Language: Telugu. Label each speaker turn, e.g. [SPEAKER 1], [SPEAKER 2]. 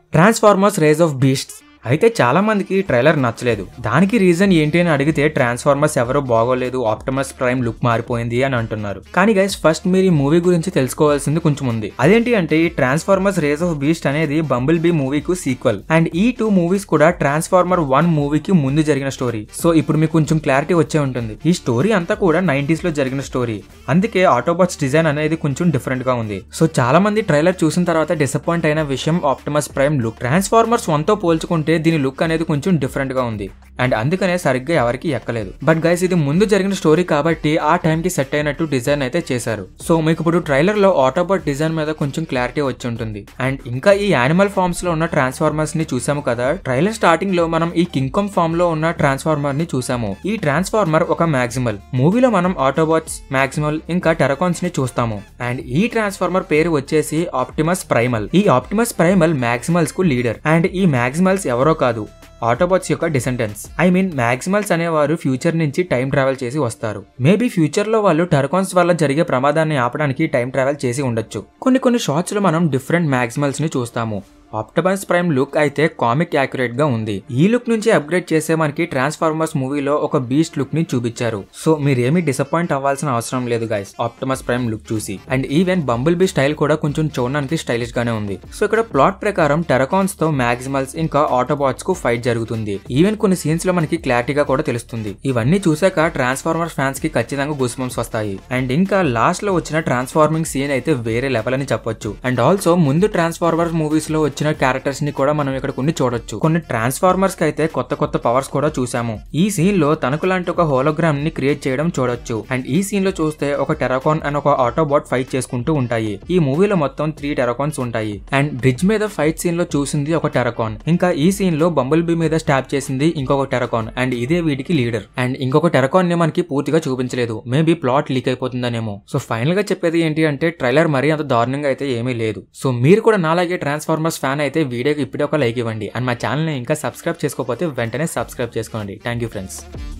[SPEAKER 1] ట్రాన్స్ఫార్మర్స్ రేజ్ ఆఫ్ బీస్ట్స్ అయితే చాలా మందికి ట్రైలర్ నచ్చలేదు దానికి రీజన్ ఏంటి అని అడిగితే ట్రాన్స్ఫార్మర్స్ ఎవరో బాగోలేదు ఆప్టమస్ ప్రైమ్ లుక్ మారిపోయింది అని అంటున్నారు కానీ గైస్ ఫస్ట్ మీరు ఈ మూవీ గురించి తెలుసుకోవాల్సింది కొంచెం ఉంది అదేంటి అంటే ఈ ట్రాన్స్ఫార్మర్స్ రేజ్ ఆఫ్ బీస్ట్ అనేది బంబుల్ బీ మూవీకు సీక్వెల్ అండ్ ఈ టూ మూవీస్ కూడా ట్రాన్స్ఫార్మర్ వన్ మూవీకి ముందు జరిగిన స్టోరీ సో ఇప్పుడు మీకు కొంచెం క్లారిటీ వచ్చే ఉంటుంది ఈ స్టోరీ అంతా కూడా నైన్టీస్ లో జరిగిన స్టోరీ అందుకే ఆటోబాట్స్ డిజైన్ అనేది కొంచెం డిఫరెంట్ గా ఉంది సో చాలా మంది ట్రైలర్ చూసిన తర్వాత డిసప్పాయింట్ అయిన విషయం Optimus Prime look Transformers one తో పోల్చుకుంటే దీని లుక్ అనేది కొంచెం డిఫరెంట్ గా ఉంది అండ్ అందుకనే సరిగ్గా ఎవరికి ఎక్కలేదు బట్ గైస్ ఇది ముందు జరిగిన స్టోరీ కాబట్టి ఆ టైం కి సెట్ అయినట్టు డిజైన్ అయితే చేశారు సో మీకు ఇప్పుడు ట్రైలర్ లో ఆటోబాట్ డిజైన్ మీద కొంచెం క్లారిటీ వచ్చి ఉంటుంది అండ్ ఇంకా ఈ యానిమల్ ఫార్మ్స్ లో ఉన్న ట్రాన్స్ఫార్మర్స్ ని చూసాము కదా ట్రైలర్ స్టార్టింగ్ లో మనం ఈ కింగ్కమ్ ఫార్మ్ లో ఉన్న ట్రాన్స్ఫార్మర్ ని చూసాము ఈ ట్రాన్స్ఫార్మర్ ఒక మ్యాక్సిమల్ మూవీలో మనం ఆటోబాట్స్ మ్యాక్సిమల్ ఇంకా టెరకాన్స్ ని చూస్తాము అండ్ ఈ ట్రాన్స్ఫార్మర్ పేరు వచ్చేసి ఆప్టిమస్ ప్రైమల్ ఈ ఆప్టిమస్ ప్రైమల్ మ్యాక్సిమల్స్ కు లీడర్ అండ్ ఈ మ్యాక్సిమల్స్ ఎవరో కాదు ఆటోబాట్స్ యొక్క డిసెండెంట్స్ ఐ మీన్ మ్యాక్సిమల్స్ అనేవారు ఫ్యూచర్ నుంచి టైం ట్రావెల్ చేసి వస్తారు మేబీ ఫ్యూచర్ లో వాళ్ళు టర్కాన్స్ వల్ల జరిగే ప్రమాదాన్ని ఆపడానికి టైం ట్రావెల్ చేసి ఉండొచ్చు కొన్ని కొన్ని షార్ట్స్ లో మనం డిఫరెంట్ మ్యాక్సిమల్స్ ని చూస్తాము ఆప్టమస్ ప్రైమ్ లుక్ అయితే కామిక్ యాక్యురేట్ గా ఉంది ఈ లుక్ నుంచి అప్గ్రేడ్ చేసే మనకి ట్రాన్స్ఫార్మర్స్ మూవీలో ఒక బీస్ట్ లుక్ ని చూపించారు సో మీరేమీ డిసప్పాయింట్ అవ్వాల్సిన అవసరం లేదు గైస్ ఆప్టమస్ ప్రైమ్ లుక్ చూసి and even Bumblebee style కూడా కొంచెం చూడడానికి స్టైలిష్ గానే ఉంది సో ఇక్కడ ప్లాట్ ప్రకారం టెరకాన్స్ తో మ్యాక్సిమల్స్ ఇంకా ఆటోబాట్స్ కు ఫైట్ జరుగుతుంది ఈవెన్ కొన్ని సీన్స్ లో మనకి క్లారిటీగా కూడా తెలుస్తుంది ఇవన్నీ చూసాక ట్రాన్స్ఫార్మర్స్ ఫ్యాన్స్ కి ఖచ్చితంగా గుస్బంస్ వస్తాయి అండ్ ఇంకా లాస్ట్ లో వచ్చిన ట్రాన్స్ఫార్మింగ్ సీన్ అయితే వేరే లెవెల్ అని చెప్పొచ్చు అండ్ ఆల్సో ముందు ట్రాన్స్ఫార్మర్స్ మూవీస్ లో వచ్చిన క్యారెక్టర్స్ ని కూడా మనం ఇక్కడ కొన్ని చూడొచ్చు కొన్ని ట్రాన్స్ఫార్మర్స్ కి అయితే కొత్త కొత్త పవర్స్ కూడా చూసాము ఈ సీన్ లో తనకు లాంటి ఒక హోలోగ్రామ్ ని క్రియేట్ చేయడం చూడొచ్చు అండ్ ఈ సీన్ లో చూస్తే ఒక టెరాకాన్ అండ్ ఒక ఆటోబాట్ ఫైట్ చేసుకుంటూ ఉంటాయి ఈ మూవీలో మొత్తం త్రీ టెరాకాన్స్ ఉంటాయి అండ్ బ్రిడ్జ్ మీద ఫైట్ సీన్ లో చూసింది ఒక టెరాకాన్ ఇంకా ఈ సీన్ లో బంబుల్ బీ మీద స్టాప్ చేసింది ఇంకొక టెరాకాన్ అండ్ ఇదే వీటికి లీడర్ అండ్ ఇంకొక టెరాకాన్ ని మనకి పూర్తిగా చూపించలేదు మేబీ ప్లాట్ లీక్ అయిపోతుందనేమో సో ఫైనల్ గా చెప్పేది ఏంటి అంటే ట్రైలర్ మరీ అంత దారుణంగా అయితే ఏమీ లేదు సో మీరు కూడా నాలాగే ట్రాన్స్ఫార్మర్స్ ఫ్యాన్ అయితే వీడియోకి ఇప్పుడే ఒక లైక్ ఇవ్వండి అండ్ మా ఛానల్ని ఇంకా సబ్స్క్రైబ్ చేసుకోకపోతే వెంటనే సబ్స్క్రైబ్ చేసుకోండి థ్యాంక్ యూ ఫ్రెండ్స్